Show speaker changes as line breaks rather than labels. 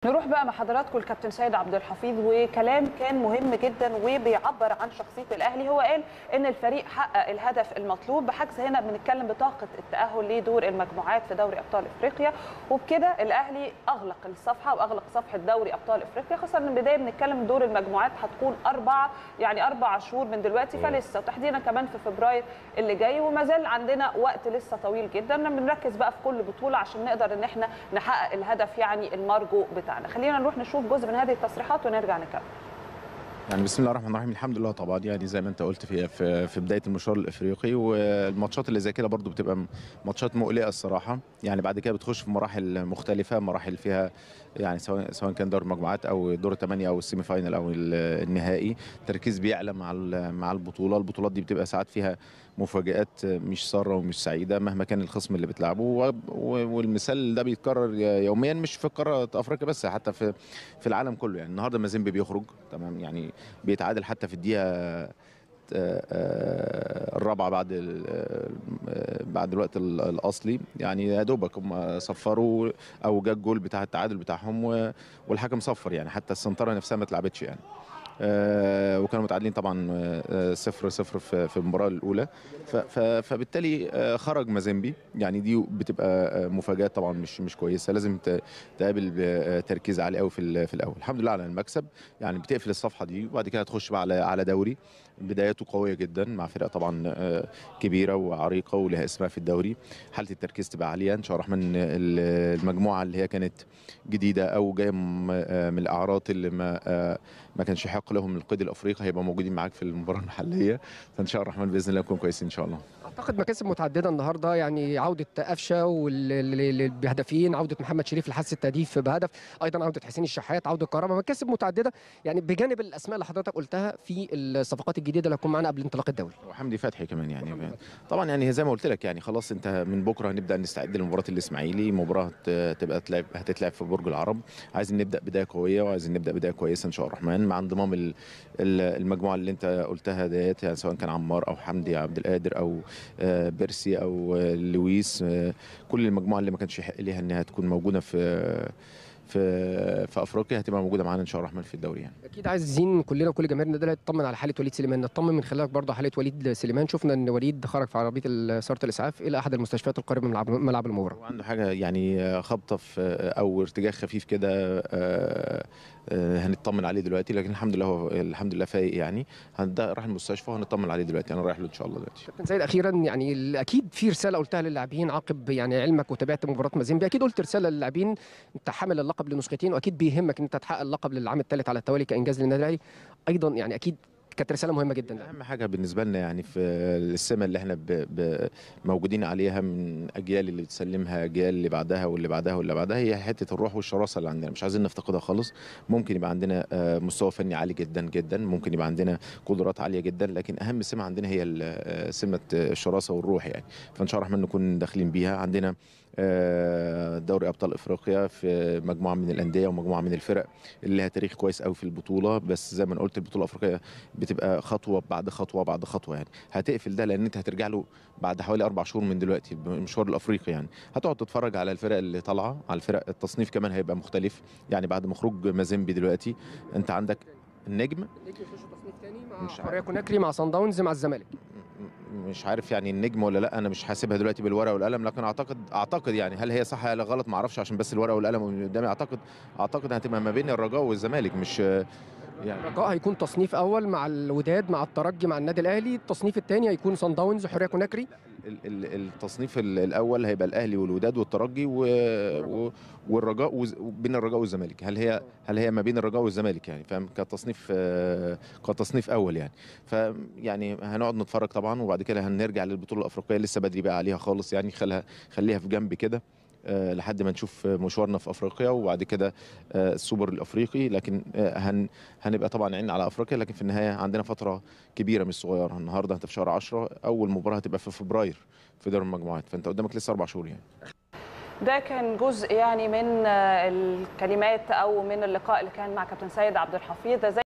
نروح بقى مع حضراتكم الكابتن سيد عبد الحفيظ وكلام كان مهم جدا وبيعبر عن شخصيه الاهلي هو قال ان الفريق حقق الهدف المطلوب بحجز هنا بنتكلم بطاقه التاهل لدور المجموعات في دوري ابطال افريقيا وبكده الاهلي اغلق الصفحه واغلق صفحه دوري ابطال افريقيا خاصه من البدايه بنتكلم دور المجموعات هتكون اربعه يعني اربع شهور من دلوقتي فلسه وتحديدا كمان في فبراير اللي جاي وما زال عندنا وقت لسه طويل جدا بنركز بقى في كل بطوله عشان نقدر ان احنا نحقق الهدف يعني المرجو بتاعنا خلينا نروح نشوف جزء من هذه التصريحات ونرجع نكمل
يعني بسم الله الرحمن الرحيم الحمد لله طبعا يعني زي ما انت قلت في في, في بدايه المشوار الافريقي والماتشات اللي زي كده برضو بتبقى ماتشات مقلقه الصراحه يعني بعد كده بتخش في مراحل مختلفه مراحل فيها يعني سواء سواء كان دور المجموعات او دور الثمانيه او السيمي فاينل او النهائي التركيز بيعلى مع مع البطوله البطولات دي بتبقى ساعات فيها مفاجات مش ساره ومش سعيده مهما كان الخصم اللي بتلعبه والمثال ده بيتكرر يوميا مش في قاره افريقيا بس حتى في في العالم كله يعني النهارده مازيمبي بيخرج تمام يعني بيتعادل حتى في الدقيقه الرابعه بعد بعد الوقت الاصلي يعني يا دوبك هم صفروا او جا الجول بتاع التعادل بتاعهم والحكم صفر يعني حتى السنتره نفسها ما اتلعبتش يعني آه وكانوا متعادلين طبعا آه صفر صفر في, في المباراه الاولى فبالتالي آه خرج مازيمبي يعني دي بتبقى مفاجات طبعا مش مش كويسه لازم تقابل بتركيز عالي قوي في, في الاول الحمد لله على المكسب يعني بتقفل الصفحه دي وبعد كده تخش بقى على على دوري بداياته قويه جدا مع فرق طبعا كبيره وعريقه ولها اسمها في الدوري حاله التركيز تبقى عاليه ان شاء الله الرحمن المجموعه اللي هي كانت جديده او جايه من الاعراض اللي ما ما كانش يحق لهم القيد الافريقي هيبقوا موجودين معاك في المباراه المحليه فان شاء الله الرحمن باذن الله نكون كويسين ان شاء الله
اعتقد مكاسب متعدده النهارده يعني عوده قفشه بهدفين عوده محمد شريف لحس التهديف بهدف ايضا عوده حسين الشحات عوده كهرباء مكاسب متعدده يعني بجانب الاسماء اللي حضرتك قلتها في الصفقات الجديده اللي هتكون معانا قبل انطلاق الدوري
وحمدي فتحي كمان يعني طبعا يعني زي ما قلت لك يعني خلاص انت من بكره هنبدا نستعد لمباراه الاسماعيلي مباراه تبقى تلعب هتتلعب في برج العرب عايزين نبدا بدايه قويه وعايزين نبدا بدايه كويسه ان شاء الله الرحمن مع انضمام المجموعه اللي انت قلتها ديت يعني سواء كان عمار او حمدي عبد القادر او بيرسي او لويس كل المجموعه اللي ما كانش يحق ليها انها تكون موجوده في في في افريقيا هتبقى موجوده معانا ان شاء الله الرحمن في الدوري يعني
اكيد عايزين كلنا كل جماهيرنا ده نطمن على حاله وليد سليمان نطمن من خلالك برضه حاله وليد سليمان شفنا ان وليد خرج في عربيه سياره الاسعاف الى احد المستشفيات القريبه من ملعب المباراه
وعنده حاجه يعني خبطه في او ارتجاج خفيف كده هنطمن عليه دلوقتي لكن الحمد لله هو الحمد لله فايق يعني راح المستشفى وهنطمن عليه دلوقتي انا رايح له ان شاء الله دلوقتي
كابتن سيد اخيرا يعني اكيد في رساله قلتها للاعبين عقب يعني علمك وتابعت مباراه مازيمبي اكيد قلت رساله للاعبين انت حامل اللقب لنسختين واكيد بيهمك ان انت تحقق اللقب للعام الثالث على التوالي كانجاز للنادي الاهلي ايضا يعني اكيد كانت رساله مهمه جدا
اهم حاجه بالنسبه لنا يعني في السمه اللي احنا ب ب موجودين عليها من اجيال اللي بتسلمها اجيال اللي بعدها واللي بعدها واللي بعدها هي حته الروح والشراسه اللي عندنا مش عايزين نفتقدها خالص ممكن يبقى عندنا مستوى فني عالي جدا جدا ممكن يبقى عندنا قدرات عاليه جدا لكن اهم سمه عندنا هي سمه الشراسه والروح يعني فان شاء الله الرحمن نكون داخلين بيها عندنا دوري ابطال افريقيا في مجموعه من الانديه ومجموعه من الفرق اللي لها تاريخ كويس قوي في البطوله بس زي ما قلت البطوله الافريقيه بتبقى خطوه بعد خطوه بعد خطوه يعني هتقفل ده لان انت هترجع له بعد حوالي اربع شهور من دلوقتي المشوار الافريقي يعني هتقعد تتفرج على الفرق اللي طالعه على الفرق التصنيف كمان هيبقى مختلف يعني بعد ما خروج مازيمبي دلوقتي انت عندك النجم
النجم يخش تصنيف ثاني مع حوريه كوناكري مع صن داونز مع الزمالك
مش عارف يعني النجم ولا لا انا مش حاسبها دلوقتي بالورقه والقلم لكن اعتقد اعتقد يعني هل هي صح ولا غلط ما اعرفش عشان بس الورقه والقلم قدامي اعتقد اعتقد هتبقى ما بين الرجاء والزمالك مش
يعني الرجاء هيكون تصنيف اول مع الوداد مع الترجي مع النادي الاهلي التصنيف الثاني هيكون صن داونز حوريه كوناكري
التصنيف الاول هيبقى الاهلي والوداد والترجي و... و... والرجاء وز... بين الرجاء والزمالك هل هي هل هي ما بين الرجاء والزمالك يعني فاهم كتصنيف كتصنيف اول يعني فيعني هنقعد نتفرج طبعا وبعد كده هنرجع للبطوله الافريقيه لسه بدري بقى عليها خالص يعني خليها خليها في جنب كده أه لحد ما نشوف مشوارنا في افريقيا وبعد كده أه السوبر الافريقي لكن أه هن هنبقى طبعا عين على افريقيا لكن في النهايه عندنا فتره كبيره مش صغيره النهارده انت في شهر 10 اول مباراه هتبقى في فبراير في دوري المجموعات فانت قدامك لسه اربع شهور يعني
ده كان جزء يعني من الكلمات او من اللقاء اللي كان مع كابتن سيد عبد الحفيظ